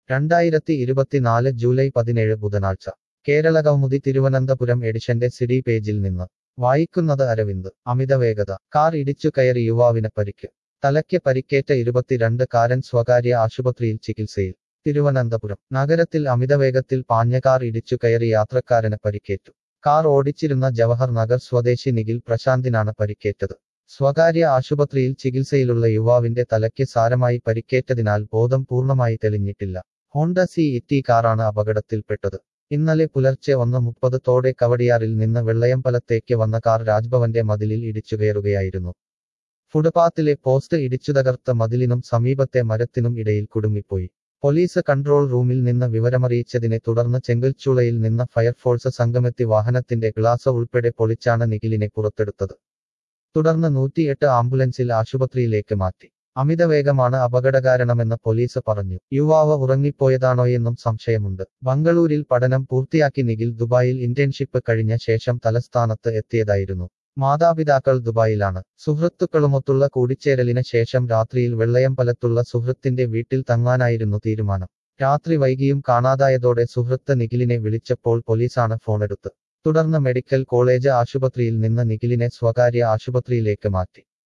രണ്ടായിരത്തി ഇരുപത്തിനാല് ജൂലൈ പതിനേഴ് ബുധനാഴ്ച കേരളകൗമുദി തിരുവനന്തപുരം എഡിഷന്റെ സിഡി പേജിൽ നിന്ന് വായിക്കുന്നത് അരവിന്ദ് അമിതവേഗത കാർ ഇടിച്ചു കയറി യുവാവിന് പരിക്ക് തലയ്ക്ക് പരിക്കേറ്റ ഇരുപത്തിരണ്ട് കാരൻ സ്വകാര്യ ആശുപത്രിയിൽ ചികിത്സയിൽ തിരുവനന്തപുരം നഗരത്തിൽ അമിതവേഗത്തിൽ പാഞ്ഞ കാർ ഇടിച്ചു കയറി യാത്രക്കാരന് പരിക്കേറ്റു കാർ ഓടിച്ചിരുന്ന ജവഹർ നഗർ സ്വദേശി നിഖിൽ പ്രശാന്തിനാണ് പരിക്കേറ്റത് സ്വകാര്യ ആശുപത്രിയിൽ ചികിത്സയിലുള്ള യുവാവിന്റെ തലയ്ക്ക് സാരമായി പരിക്കേറ്റതിനാൽ ബോധം പൂർണ്ണമായി തെളിഞ്ഞിട്ടില്ല ഹോണ്ട സി ഇറ്റി കാറാണ് അപകടത്തിൽപ്പെട്ടത് ഇന്നലെ പുലർച്ചെ ഒന്ന് മുപ്പതോടെ കവടിയാറിൽ നിന്ന് വെള്ളയമ്പലത്തേക്ക് വന്ന കാർ രാജ്ഭവന്റെ മതിലിൽ ഇടിച്ചുകയറുകയായിരുന്നു ഫുട്പാത്തിലെ പോസ്റ്റ് ഇടിച്ചു തകർത്ത മതിലിനും സമീപത്തെ മരത്തിനും ഇടയിൽ കുടുങ്ങിപ്പോയി പോലീസ് കൺട്രോൾ റൂമിൽ നിന്ന് വിവരമറിയിച്ചതിനെ തുടർന്ന് ചെങ്കൽച്ചൂളയിൽ നിന്ന് ഫയർഫോഴ്സ് സംഘമെത്തി വാഹനത്തിന്റെ ഗ്ലാസ് ഉൾപ്പെടെ പൊളിച്ചാണ് നിഖിലിനെ പുറത്തെടുത്തത് തുടർന്ന് നൂറ്റിയെട്ട് ആംബുലൻസിൽ ആശുപത്രിയിലേക്ക് മാറ്റി അമിതവേഗമാണ് അപകടകാരണമെന്ന് പോലീസ് പറഞ്ഞു യുവാവ് ഉറങ്ങിപ്പോയതാണോയെന്നും സംശയമുണ്ട് ബംഗളൂരിൽ പഠനം പൂർത്തിയാക്കി നിഖിൽ ദുബായിൽ ഇന്റേൺഷിപ്പ് കഴിഞ്ഞ ശേഷം തലസ്ഥാനത്ത് എത്തിയതായിരുന്നു മാതാപിതാക്കൾ ദുബായിലാണ് സുഹൃത്തുക്കളുമൊത്തുള്ള കൂടിച്ചേരലിന് ശേഷം രാത്രിയിൽ വെള്ളയമ്പലത്തുള്ള സുഹൃത്തിന്റെ വീട്ടിൽ തങ്ങാനായിരുന്നു തീരുമാനം രാത്രി വൈകിയും കാണാതായതോടെ സുഹൃത്ത് നിഖിലിനെ വിളിച്ചപ്പോൾ പോലീസാണ് ഫോണെടുത്ത് തുടർന്ന് മെഡിക്കൽ കോളേജ് ആശുപത്രിയിൽ നിന്ന് നിഖിലിനെ സ്വകാര്യ ആശുപത്രിയിലേക്ക് മാറ്റി